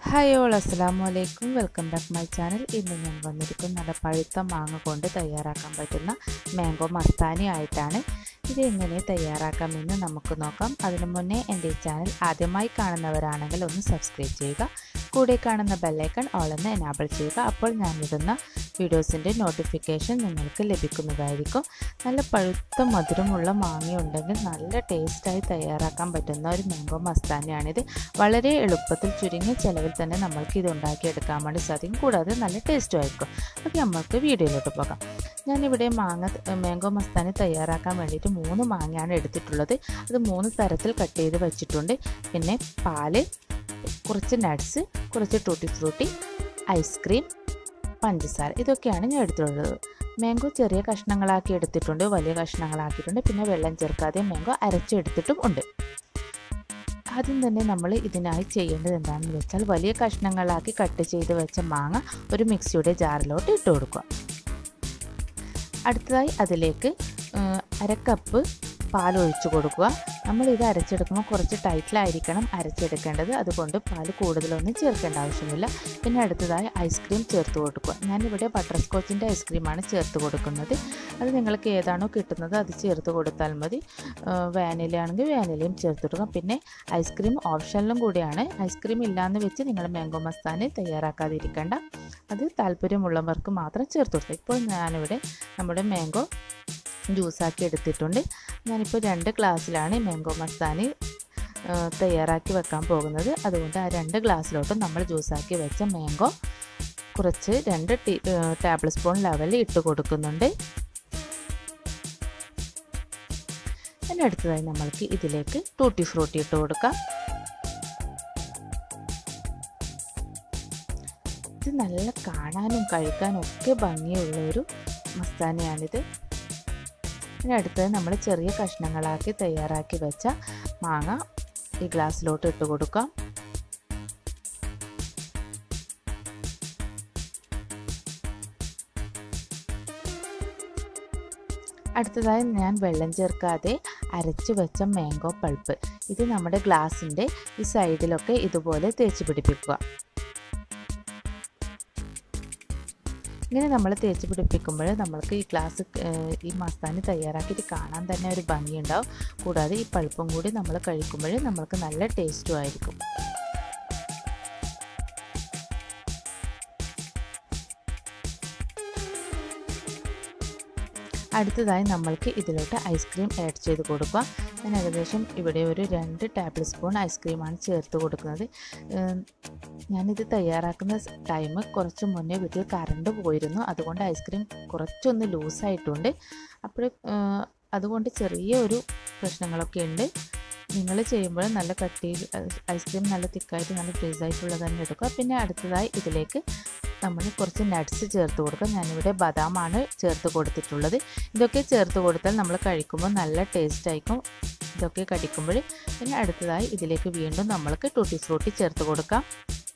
hi all അസ്സാം വലൈക്കും welcome back my channel ഇന്ന് ഞാൻ വന്നിരിക്കും നല്ല പഴുത്ത മാങ്ങ കൊണ്ട് തയ്യാറാക്കാൻ പറ്റുന്ന മാംഗോ മസ്താനി ആയിട്ടാണ് ഇത് എങ്ങനെ തയ്യാറാക്കാമെന്ന് നമുക്ക് നോക്കാം അതിനു മുന്നേ എൻ്റെ ഈ ചാനൽ ആദ്യമായി കാണുന്നവരാണെങ്കിൽ ഒന്ന് സബ്സ്ക്രൈബ് ചെയ്യുക കൂടെ കാണുന്ന ബെല്ലൈക്കൺ ഓളെന്ന് എനാബിൾ ചെയ്യുക അപ്പോൾ ഞാനിടുന്ന വീഡിയോസിൻ്റെ നോട്ടിഫിക്കേഷൻ നിങ്ങൾക്ക് ലഭിക്കുന്നതായിരിക്കും നല്ല പഴുത്ത മധുരമുള്ള മാങ്ങയുണ്ടെങ്കിൽ നല്ല ടേസ്റ്റായി തയ്യാറാക്കാൻ പറ്റുന്ന ഒരു മാംഗോ മസ്താനിയാണിത് വളരെ എളുപ്പത്തിൽ ചുരുങ്ങിയ ചിലവിൽ തന്നെ നമ്മൾക്ക് ഇത് ഉണ്ടാക്കിയെടുക്കാൻ വേണ്ടി സാധിക്കും കൂടാതെ നല്ല ടേസ്റ്റും ആയിരിക്കും അപ്പോൾ നമ്മൾക്ക് വീഡിയോയിലോട്ട് പോകാം ഞാനിവിടെ മാങ്ങ മാംഗോ മസ്താനി തയ്യാറാക്കാൻ വേണ്ടിയിട്ട് മൂന്ന് മാങ്ങയാണ് എടുത്തിട്ടുള്ളത് അത് മൂന്ന് തരത്തിൽ കട്ട് ചെയ്ത് വെച്ചിട്ടുണ്ട് പിന്നെ പാല് കുറച്ച് നട്ട്സ് കുറച്ച് ടൂട്ടി ഫ്രൂട്ടി ഐസ്ക്രീം പഞ്ചസാര ഇതൊക്കെയാണ് ഞാൻ എടുത്തിട്ടുള്ളത് മാംഗോ ചെറിയ കഷ്ണങ്ങളാക്കി എടുത്തിട്ടുണ്ട് വലിയ കഷ്ണങ്ങളാക്കിയിട്ടുണ്ട് പിന്നെ വെള്ളം ചേർക്കാതെ മാംഗോ അരച്ചെടുത്തിട്ടും ഉണ്ട് ആദ്യം തന്നെ നമ്മൾ ഇതിനായി ചെയ്യേണ്ടത് എന്താണെന്ന് വെച്ചാൽ വലിയ കഷ്ണങ്ങളാക്കി കട്ട് ചെയ്ത് വെച്ച മാങ്ങ ഒരു മിക്സിയുടെ ജാറിലോട്ട് ഇട്ട് കൊടുക്കുക അടുത്തതായി അതിലേക്ക് അര കപ്പ് പാൽ ഒഴിച്ചു കൊടുക്കുക നമ്മൾ ഇത് അരച്ചെടുക്കുമ്പോൾ കുറച്ച് ടൈറ്റിലായിരിക്കണം അരച്ചെടുക്കേണ്ടത് അതുകൊണ്ട് പാൽ കൂടുതലൊന്നും ചേർക്കേണ്ട ആവശ്യമില്ല പിന്നെ അടുത്തതായി ഐസ്ക്രീം ചേർത്ത് കൊടുക്കുക ഞാനിവിടെ ബട്ടർ സ്കോച്ചിൻ്റെ ഐസ്ക്രീമാണ് ചേർത്ത് കൊടുക്കുന്നത് അത് നിങ്ങൾക്ക് ഏതാണോ കിട്ടുന്നത് അത് ചേർത്ത് കൊടുത്താൽ മതി വാനില ആണെങ്കിൽ വാനിലയും ചേർത്ത് കൊടുക്കാം പിന്നെ ഐസ്ക്രീം ഓപ്ഷനിലും കൂടിയാണ് ഐസ്ക്രീം ഇല്ലാന്ന് വെച്ച് നിങ്ങൾ മാംഗോ മസ്താനി തയ്യാറാക്കാതിരിക്കേണ്ട അത് താല്പര്യമുള്ളവർക്ക് മാത്രം ചേർത്ത് കൊടുക്കുക ഇപ്പോൾ ഞാനിവിടെ നമ്മുടെ മാംഗോ ജ്യൂസാക്കി എടുത്തിട്ടുണ്ട് ഞാനിപ്പോൾ രണ്ട് ഗ്ലാസ്സിലാണ് മാംഗോ മസ്താനി തയ്യാറാക്കി വെക്കാൻ പോകുന്നത് അതുകൊണ്ട് ആ രണ്ട് ഗ്ലാസ്സിലോട്ടും നമ്മൾ ജ്യൂസാക്കി വെച്ച മാംഗോ കുറച്ച് രണ്ട് ടീ ടേബിൾ സ്പൂൺ ലെവലിൽ ഇട്ട് കൊടുക്കുന്നുണ്ട് പിന്നെ അടുത്തതായി നമ്മൾക്ക് ഇതിലേക്ക് ടൂട്ടി ഫ്രൂട്ടി ഇട്ട് കൊടുക്കാം ഇത് നല്ല കാണാനും കഴിക്കാനും ഒക്കെ ഭംഗിയുള്ള ഒരു മസ്താനിയാണിത് ഇനി അടുത്തത് നമ്മൾ ചെറിയ കഷ്ണങ്ങളാക്കി തയ്യാറാക്കി വെച്ച മാങ്ങ ഈ ഗ്ലാസ്സിലോട്ട് ഇട്ട് കൊടുക്കാം അടുത്തതായി ഞാൻ വെള്ളം ചേർക്കാതെ അരച്ച് വെച്ച മാംഗോ പൾപ്പ് ഇത് നമ്മുടെ ഗ്ലാസിൻ്റെ ഈ സൈഡിലൊക്കെ ഇതുപോലെ തേച്ച് പിടിപ്പിക്കുക ഇങ്ങനെ നമ്മൾ തേച്ച് പിടിപ്പിക്കുമ്പോൾ നമ്മൾക്ക് ഈ ഗ്ലാസ് ഈ മസ്താനി തയ്യാറാക്കിയിട്ട് കാണാൻ തന്നെ ഒരു ഭംഗിയുണ്ടാവും കൂടാതെ ഈ പഴുപ്പും കൂടി നമ്മൾ കഴിക്കുമ്പോൾ നമ്മൾക്ക് നല്ല ടേസ്റ്റും ആയിരിക്കും അടുത്തതായി നമ്മൾക്ക് ഇതിലോട്ട് ഐസ്ക്രീം ആഡ് ചെയ്ത് കൊടുക്കുക ഞാൻ ഏകദേശം ഇവിടെ ഒരു രണ്ട് ടേബിൾ സ്പൂൺ ഐസ്ക്രീമാണ് ചേർത്ത് കൊടുക്കുന്നത് ഞാനിത് തയ്യാറാക്കുന്ന ടൈം കുറച്ച് മുന്നേ വീട്ടിൽ കറണ്ട് പോയിരുന്നു അതുകൊണ്ട് ഐസ്ക്രീം കുറച്ചൊന്ന് ലൂസായിട്ടുണ്ട് അപ്പോൾ അതുകൊണ്ട് ചെറിയ ഒരു പ്രശ്നങ്ങളൊക്കെ ഉണ്ട് നിങ്ങൾ ചെയ്യുമ്പോൾ നല്ല കട്ടി ഐസ്ക്രീം നല്ല തിക്കായിട്ട് നല്ല ഫ്രീസായിട്ടുള്ളത് തന്നെ എടുക്കുക പിന്നെ അടുത്തതായി ഇതിലേക്ക് നമ്മൾ കുറച്ച് നട്ട്സ് ചേർത്ത് കൊടുക്കുക ഞാനിവിടെ ബദാമാണ് ചേർത്ത് കൊടുത്തിട്ടുള്ളത് ഇതൊക്കെ ചേർത്ത് കൊടുത്താൽ നമ്മൾ കഴിക്കുമ്പോൾ നല്ല ടേസ്റ്റ് ആയിരിക്കും ഇതൊക്കെ കടിക്കുമ്പോൾ പിന്നെ അടുത്തതായി ഇതിലേക്ക് വീണ്ടും നമ്മൾക്ക് ടൂട്ടി ഫ്രൂട്ടി ചേർത്ത് കൊടുക്കാം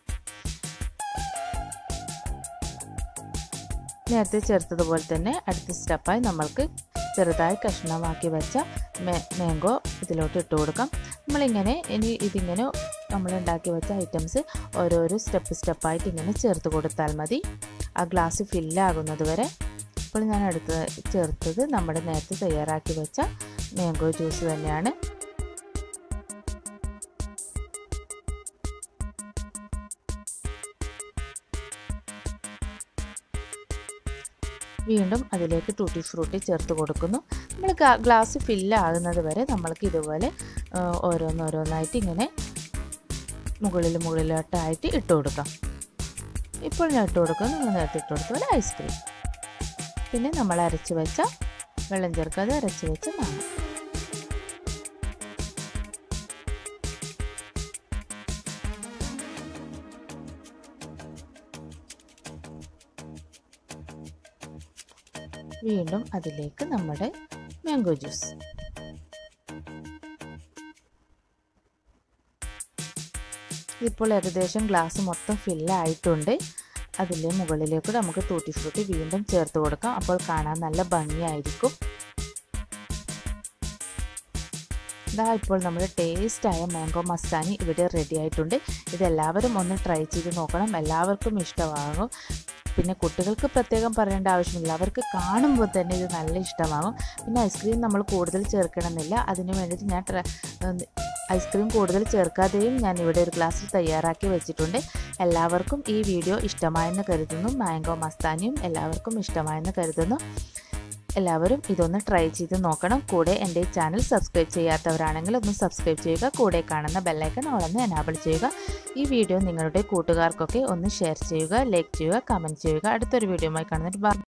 നേരത്തെ ചേർത്തതുപോലെ തന്നെ അടുത്ത സ്റ്റെപ്പായി നമ്മൾക്ക് ചെറുതായി കഷ്ണമാക്കി വെച്ച മാംഗോ ഇതിലോട്ട് ഇട്ട് കൊടുക്കാം നമ്മളിങ്ങനെ ഇനി ഇതിങ്ങനെ നമ്മൾ ഉണ്ടാക്കി വെച്ച ഐറ്റംസ് ഓരോരോ സ്റ്റെപ്പ് സ്റ്റെപ്പായിട്ട് ഇങ്ങനെ ചേർത്ത് കൊടുത്താൽ മതി ആ ഗ്ലാസ് ഫില്ലാകുന്നത് വരെ ഇപ്പോൾ ഞാൻ അടുത്ത് ചേർത്തത് നമ്മുടെ നേരത്തെ തയ്യാറാക്കി വെച്ച മാംഗോ ജ്യൂസ് തന്നെയാണ് വീണ്ടും അതിലേക്ക് ടൂട്ടി ഫ്രൂട്ടി ചേർത്ത് കൊടുക്കുന്നു നമ്മൾ ഗ്ലാസ് ഫില്ലാകുന്നത് വരെ നമ്മൾക്ക് ഇതുപോലെ ഓരോന്നോരോന്നായിട്ട് ഇങ്ങനെ മുകളിൽ മുകളിലോട്ടായിട്ട് ഇട്ട് കൊടുക്കാം ഇപ്പോൾ ഞാൻ ഇട്ട് കൊടുക്കുന്നത് നമ്മൾ നേരത്തെ ഇട്ട് കൊടുത്ത പോലെ ഐസ്ക്രീം പിന്നെ നമ്മൾ അരച്ച് വെച്ച വെള്ളം ചേർക്കാതെ അരച്ച് വെച്ച മാങ്ങ വീണ്ടും അതിലേക്ക് നമ്മുടെ മാംഗോ ജ്യൂസ് ഇപ്പോൾ ഏകദേശം ഗ്ലാസ് മൊത്തം ഫില്ലായിട്ടുണ്ട് അതിലെ മുകളിലേക്ക് നമുക്ക് ടൂട്ടി ഫ്രൂട്ടി വീണ്ടും ചേർത്ത് കൊടുക്കാം അപ്പോൾ കാണാൻ നല്ല ഭംഗിയായിരിക്കും ഇതാ ഇപ്പോൾ നമ്മുടെ ടേസ്റ്റായ മാംഗോ മസ്താനി ഇവിടെ റെഡി ആയിട്ടുണ്ട് ഇതെല്ലാവരും ഒന്ന് ട്രൈ ചെയ്ത് നോക്കണം എല്ലാവർക്കും ഇഷ്ടമാകും പിന്നെ കുട്ടികൾക്ക് പ്രത്യേകം പറയേണ്ട ആവശ്യമില്ല അവർക്ക് കാണുമ്പോൾ തന്നെ ഇത് നല്ല ഇഷ്ടമാകും പിന്നെ ഐസ്ക്രീം നമ്മൾ കൂടുതൽ ചേർക്കണമെന്നില്ല അതിന് വേണ്ടിയിട്ട് ഞാൻ ഐസ്ക്രീം കൂടുതൽ ചേർക്കാതെയും ഞാൻ ഇവിടെ ഒരു ഗ്ലാസ്സിൽ തയ്യാറാക്കി വെച്ചിട്ടുണ്ട് എല്ലാവർക്കും ഈ വീഡിയോ ഇഷ്ടമായെന്ന് കരുതുന്നു മാംഗോ മസ്താനിയും എല്ലാവർക്കും ഇഷ്ടമായെന്ന് കരുതുന്നു എല്ലാവരും ഇതൊന്ന് ട്രൈ ചെയ്ത് നോക്കണം കൂടെ എൻ്റെ ഈ ചാനൽ സബ്സ്ക്രൈബ് ചെയ്യാത്തവരാണെങ്കിൽ ഒന്ന് സബ്സ്ക്രൈബ് ചെയ്യുക കൂടെ കാണുന്ന ബെല്ലൈക്കൺ ഓളൊന്ന് എനാബിൾ ചെയ്യുക ഈ വീഡിയോ നിങ്ങളുടെ കൂട്ടുകാർക്കൊക്കെ ഒന്ന് ഷെയർ ചെയ്യുക ലൈക്ക് ചെയ്യുക കമൻറ്റ് ചെയ്യുക അടുത്തൊരു വീഡിയോയുമായി കാണുന്നിട്ട്